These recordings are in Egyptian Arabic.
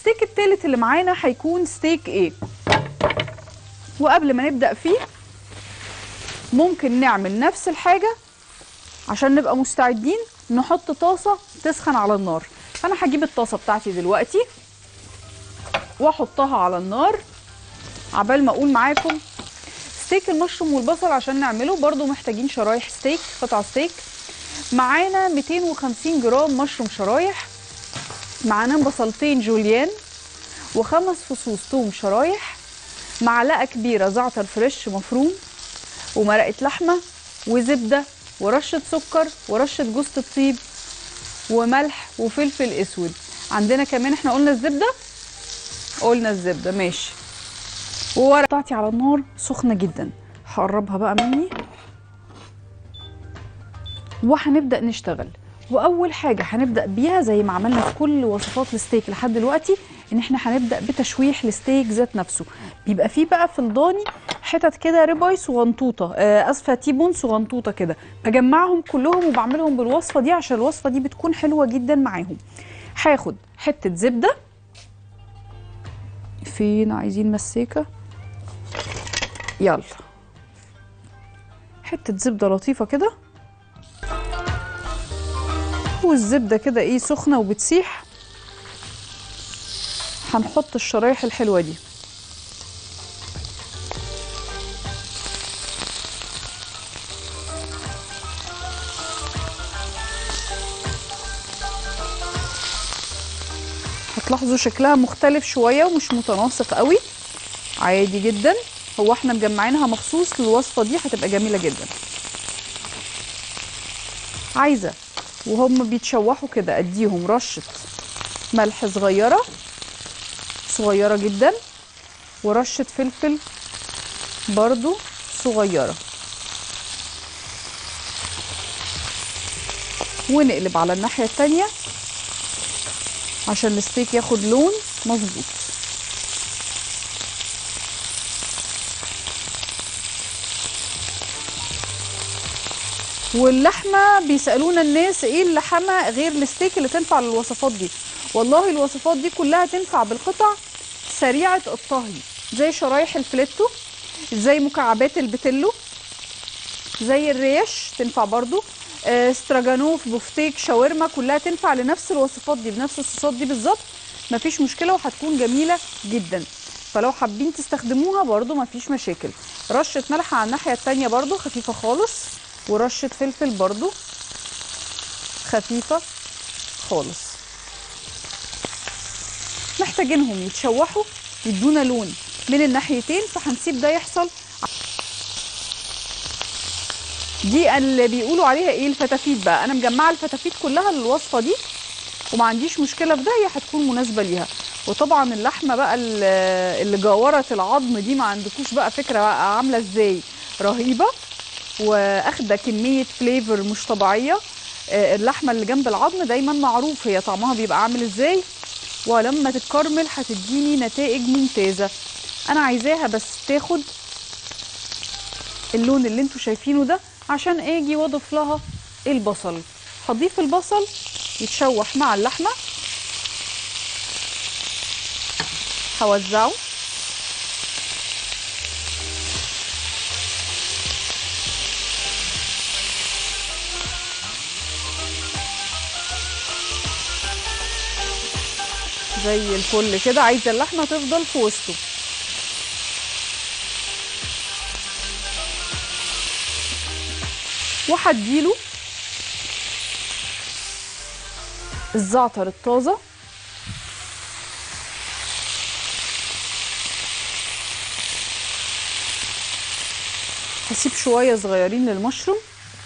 الستيك التالت اللي معانا هيكون ستيك ايه وقبل ما نبدا فيه ممكن نعمل نفس الحاجه عشان نبقى مستعدين نحط طاسه تسخن على النار فانا هجيب الطاسه بتاعتي دلوقتي واحطها على النار عبال ما اقول معاكم ستيك المشروم والبصل عشان نعمله برضو محتاجين شرايح ستيك قطع ستيك معانا 250 جرام مشروم شرايح معانا بصلتين جوليان وخمس فصوص توم شرايح معلقه كبيره زعتر فريش مفروم ومرقه لحمه وزبده ورشه سكر ورشه جوز الطيب وملح وفلفل اسود عندنا كمان احنا قلنا الزبده قلنا الزبده ماشي وورق بتاعتي على النار سخنه جدا هقربها بقى مني وهنبدا نشتغل واول حاجه هنبدا بيها زي ما عملنا في كل وصفات الستيك لحد دلوقتي ان احنا هنبدا بتشويح الستيك ذات نفسه بيبقى فيه بقى في الضاني حتت كده ريباي صغنطوطه آه اسفه تيبون صغنطوطه كده بجمعهم كلهم وبعملهم بالوصفه دي عشان الوصفه دي بتكون حلوه جدا معاهم هاخد حته زبده فين عايزين مسيكه يلا حته زبده لطيفه كده والزبده كده ايه سخنه وبتسيح هنحط الشرايح الحلوه دي هتلاحظوا شكلها مختلف شويه ومش متناسق قوي عادي جدا هو احنا مجمعينها مخصوص للوصفه دي هتبقى جميله جدا عايزه وهم بيتشوحوا كده اديهم رشه ملح صغيره صغيره جدا ورشه فلفل برضو صغيره ونقلب على الناحيه التانيه عشان الستيك ياخد لون مظبوط واللحمه بيسالونا الناس ايه اللحمه غير الستيك اللي تنفع للوصفات دي والله الوصفات دي كلها تنفع بالقطع سريعه الطهي زي شرايح الفليتو زي مكعبات البتلو زي الريش تنفع برضو آه، استراجانوف بوفتيك شاورما كلها تنفع لنفس الوصفات دي بنفس الصوصات دي بالظبط مفيش مشكله وهتكون جميله جدا فلو حابين تستخدموها برضو مفيش مشاكل رشه ملح على الناحيه التانية برضو خفيفه خالص ورشه فلفل برضو خفيفه خالص محتاجينهم يتشوحوا يدونا لون من الناحيتين فهنسيب ده يحصل دي اللي بيقولوا عليها ايه الفتافيت بقى انا مجمعه الفتافيت كلها للوصفه دي وما عنديش مشكله في ده هي هتكون مناسبه ليها وطبعا اللحمه بقى اللي اللي جورت العظم دي ما عندكوش بقى فكره بقى عامله ازاي رهيبه واخده كميه فليفر مش طبيعيه آه، اللحمه اللي جنب العظم دايما معروف هي طعمها بيبقى عامل ازاي ولما تتكرمل هتديني نتائج ممتازه انا عايزاها بس تاخد اللون اللي انتوا شايفينه ده عشان اجي واضيف لها البصل هضيف البصل يتشوح مع اللحمه هوزعه زي الفل كده عايزه اللحمه تفضل في وسطه وهديله الزعتر الطازه هسيب شويه صغيرين للمشروم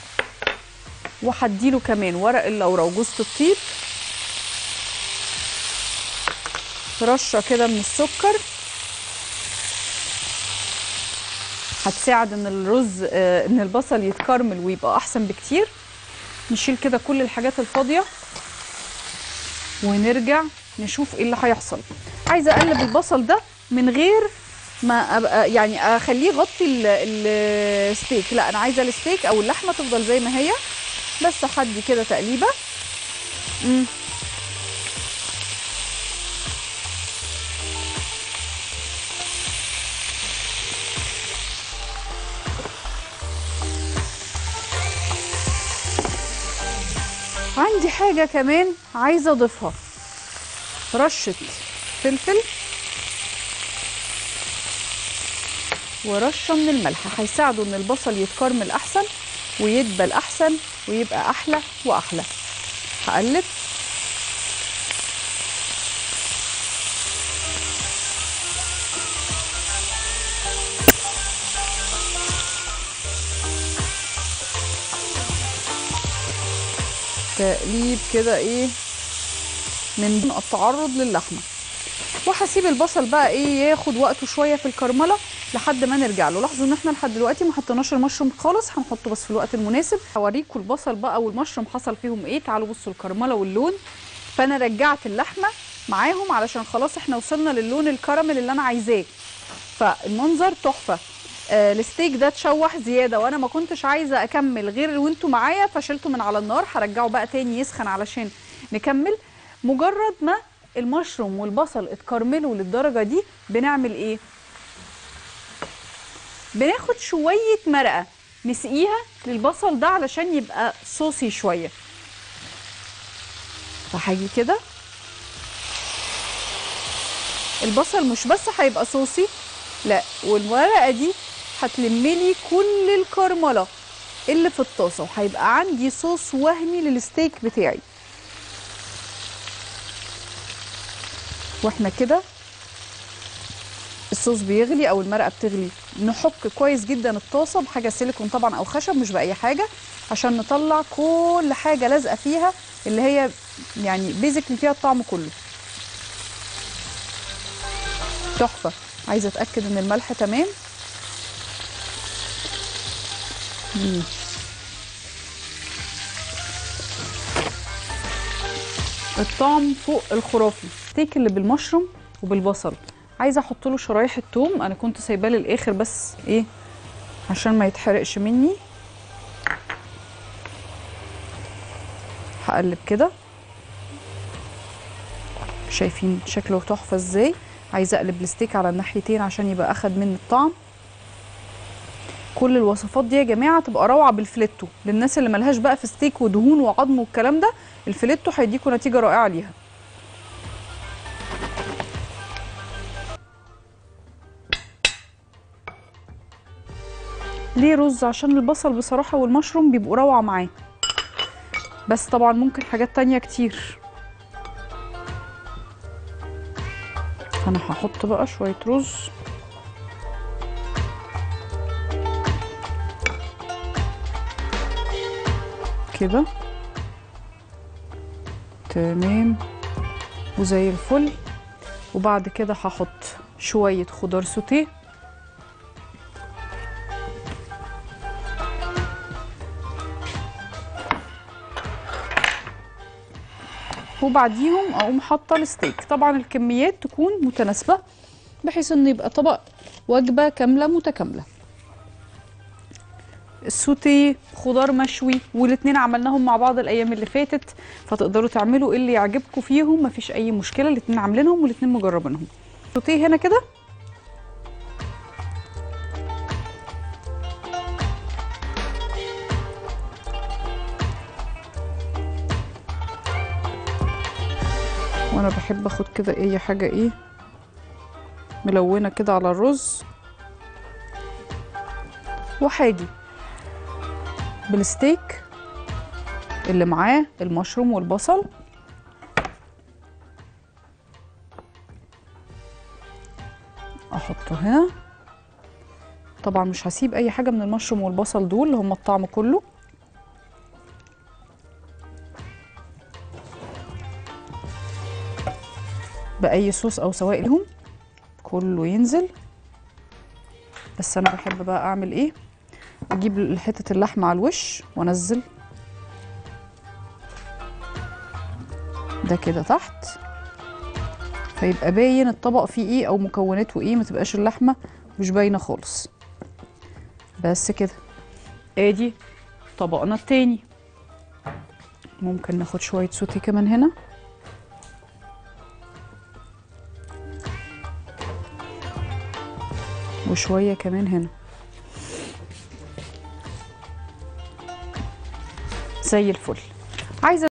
وهديله كمان ورق اللورا وجوز الطيب رشه كده من السكر هتساعد ان الرز آه، ان البصل يتكرمل ويبقى احسن بكتير نشيل كده كل الحاجات الفاضيه ونرجع نشوف ايه اللي هيحصل عايزه اقلب البصل ده من غير ما ابقى يعني اخليه يغطي ال- الستيك لا انا عايزه الستيك او اللحمه تفضل زي ما هي بس هدي كده تقليبه مم. عندي حاجه كمان عايزه اضيفها رشه فلفل ورشه من الملح هيساعدوا ان البصل يتكرمل احسن ويدبل احسن ويبقى احلى واحلى هقلب تقليب كده ايه من دون التعرض للحمه وهسيب البصل بقى ايه ياخد وقته شويه في الكرمله لحد ما نرجع له لاحظوا ان احنا لحد دلوقتي ما حطيناش المشروم خالص هنحطه بس في الوقت المناسب هوريكم البصل بقى والمشروم حصل فيهم ايه تعالوا بصوا الكرمله واللون فانا رجعت اللحمه معاهم علشان خلاص احنا وصلنا للون الكراميل اللي انا عايزاه فالمنظر تحفه آه الستيك ده اتشوح زياده وانا ما كنتش عايزه اكمل غير وانتوا معايا فشلته من على النار هرجعه بقى تاني يسخن علشان نكمل مجرد ما المشروم والبصل اتكرملوا للدرجه دي بنعمل ايه بناخد شويه مرقه نسقيها للبصل ده علشان يبقى صوصي شويه فهاجي كده البصل مش بس هيبقى صوصي لا والورقه دي هتلملي كل الكرمله اللي في الطاسه وهيبقى عندي صوص وهمي للستيك بتاعي واحنا كده الصوص بيغلي او المرقه بتغلي نحك كويس جدا الطاسه بحاجه سيليكون طبعا او خشب مش باي حاجه عشان نطلع كل حاجه لازقه فيها اللي هي يعني بيزكلي فيها الطعم كله تحفه عايزه اتاكد ان الملح تمام مم. الطعم فوق الخرافي الستيك اللي بالمشروم وبالبصل عايزه احط له شرايح التوم انا كنت سايباه للاخر بس ايه عشان ما يتحرقش مني هقلب كده شايفين شكله تحفه ازاي عايزه اقلب الستيك على الناحيتين عشان يبقى اخد مني الطعم كل الوصفات دي يا جماعه تبقى روعه بالفليتو للناس اللي ملهاش بقى في ستيك ودهون وعظم والكلام ده الفليتو هيديكوا نتيجه رائعه ليها ليه رز عشان البصل بصراحه والمشروم بيبقوا روعه معاه بس طبعا ممكن حاجات تانية كتير انا هحط بقى شويه رز كده تمام وزي الفل وبعد كده هحط شويه خضار سوتيه وبعديهم اقوم حاطه الستيك طبعا الكميات تكون متناسبه بحيث ان يبقى طبق وجبه كامله متكامله السوتيه خضار مشوي والاتنين عملناهم مع بعض الايام اللي فاتت فتقدروا تعملوا اللي يعجبكم فيهم مفيش اي مشكله الاتنين عاملينهم والاتنين مجربينهم السوتيه هنا كده وانا بحب اخد كده اي حاجه ايه ملونه كده على الرز وهاجي بالستيك اللي معاه المشروم والبصل احطه هنا طبعا مش هسيب اي حاجه من المشروم والبصل دول اللي هم الطعم كله باي صوص او سوائل لهم كله ينزل بس انا بحب بقى اعمل ايه اجيب حته اللحمه على الوش وانزل ده كده تحت فيبقى باين الطبق فيه ايه او مكوناته ايه ما تبقاش اللحمه مش باينه خالص بس كده ادي طبقنا التاني ممكن ناخد شويه سوتي كمان هنا وشويه كمان هنا زي الفل عايزه